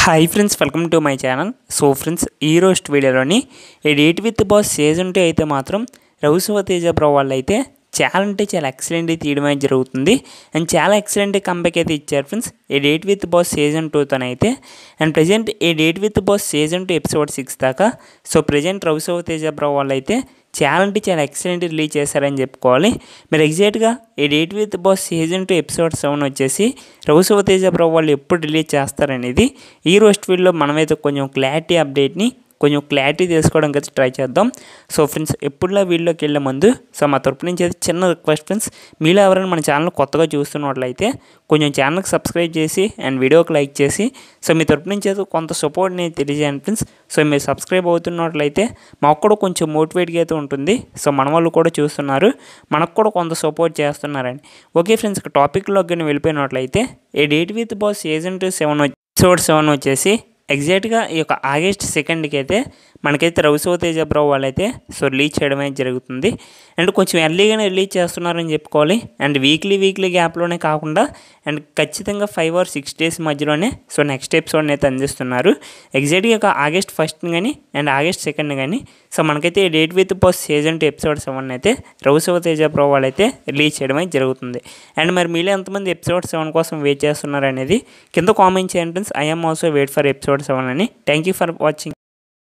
hi friends welcome to my channel so friends ఈ రోజు వీడియోలోని ఈ date with boss season two అయితే మాత్రం రఘుశివ తేజ బ్రో వాళ్ళు అయితే చాలా అంటే చాలా ఎక్సలెంట్ తీయడం అయితే జరుగుతుంది అండ్ చాలా ఎక్సలెంట్ కంబ్యాక్ అయితే ఇచ్చారు ఫ్రెండ్స్ ఈ డేట్ విత్ బాస్ సీజన్ టూతోనైతే అండ్ ప్రజెంట్ ఈ date with boss season two episode six దాకా so present Raghushiva Teja bro వాళ్ళు అయితే చాలా అంటే చాలా ఎక్సలెంట్ రిలీజ్ చేశారని చెప్పుకోవాలి మీరు ఎగ్జాక్ట్గా ఈ date with boss season two episode seven వచ్చేసి రఘుశివ తేజ బ్రో వాళ్ళు ఎప్పుడు రిలీజ్ చేస్తారనేది ఈ రోస్ట్ వీడియోలో మనమైతే కొంచెం క్లారిటీ అప్డేట్ని కొంచెం క్లారిటీ తెలుసుకోవడానికి అయితే ట్రై చేద్దాం సో ఫ్రెండ్స్ ఎప్పుడులా వీడియోకి వెళ్ళే ముందు సో మా తరపు నుంచి అయితే చిన్న రిక్వెస్ట్ ఫ్రెండ్స్ మీలో ఎవరైనా మన ఛానల్ కొత్తగా చూస్తున్నట్లయితే కొంచెం ఛానల్కి సబ్స్క్రైబ్ చేసి అండ్ వీడియోకి లైక్ చేసి సో మీ తరపు నుంచి అయితే కొంత సపోర్ట్ని తెలియజేయండి ఫ్రెండ్స్ సో మీరు సబ్స్క్రైబ్ అవుతున్నట్లయితే మాకు కూడా కొంచెం మోటివేట్గా అయితే ఉంటుంది సో మన వాళ్ళు కూడా చూస్తున్నారు మనకు కూడా కొంత సపోర్ట్ చేస్తున్నారని ఓకే ఫ్రెండ్స్ ఇక టాపిక్లోకి కానీ వెళ్ళిపోయినట్లయితే ఏ date with boss season two seven episode seven వచ్చేసి ఎగ్జాక్ట్గా ఈ యొక్క ఆగస్ట్ సెకండ్కి అయితే మనకైతే రవిశివ తేజ బ్రో వాళ్ళైతే సో రిలీజ్ చేయడం అయితే జరుగుతుంది అండ్ కొంచెం ఎర్లీగానే రిలీజ్ చేస్తున్నారని చెప్పుకోవాలి అండ్ వీక్లీ వీక్లీ గ్యాప్లోనే కాకుండా అండ్ ఖచ్చితంగా ఫైవ్ ఆర్ సిక్స్ డేస్ మధ్యలోనే సో నెక్స్ట్ ఎపిసోడ్ని అయితే అందిస్తున్నారు ఎగ్జాక్ట్గా ఒక ఆగస్ట్ ఫస్ట్ కానీ అండ్ ఆగస్ట్ సెకండ్ కానీ సో మనకైతే date with boss season two episode seven అయితే రఘుశివ తేజ ప్రో వాళ్ళైతే రిలీజ్ చేయడం అయితే జరుగుతుంది అండ్ మరి మీలో ఎంతమంది ఎపిసోడ్ సెవెన్ కోసం వెయిట్ చేస్తున్నారు అనేది కింద కామెంట్ చేయండి friends I'm also wait for episode seven అని థ్యాంక్ యూ ఫర్ వాచింగ్